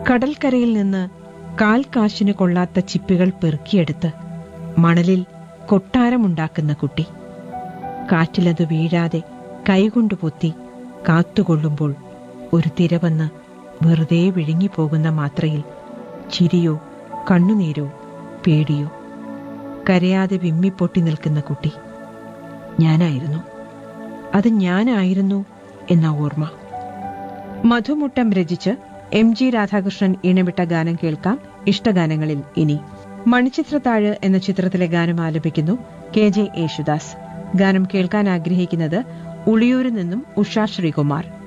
കടൽക്കരയിൽ നിന്ന് കാൽ കാശിന് കൊള്ളാത്ത ചിപ്പികൾ പെറുക്കിയെടുത്ത് മണലിൽ കൊട്ടാരമുണ്ടാക്കുന്ന കുട്ടി കാറ്റിലത് വീഴാതെ കൈകൊണ്ട് പൊത്തി കാത്തുകൊള്ളുമ്പോൾ ഒരു തിര വന്ന് വെറുതെ വിഴുങ്ങിപ്പോകുന്ന മാത്രയിൽ ചിരിയോ കണ്ണുനീരോ പേടിയോ കരയാതെ വിമ്മിപ്പൊട്ടി നിൽക്കുന്ന കുട്ടി ഞാനായിരുന്നു അത് ഞാനായിരുന്നു എന്ന ഓർമ്മ മധുമുട്ടം രചിച്ച് എം ജി രാധാകൃഷ്ണൻ ഈണമിട്ട ഗാനം കേൾക്കാം ഇഷ്ടഗാനങ്ങളിൽ ഇനി മണിച്ചിത്രത്താഴ് എന്ന ചിത്രത്തിലെ ഗാനം ആലപിക്കുന്നു കെ ജെ യേശുദാസ് ഗാനം കേൾക്കാൻ ആഗ്രഹിക്കുന്നത് ഉളിയൂരിൽ നിന്നും ഉഷ ശ്രീകുമാർ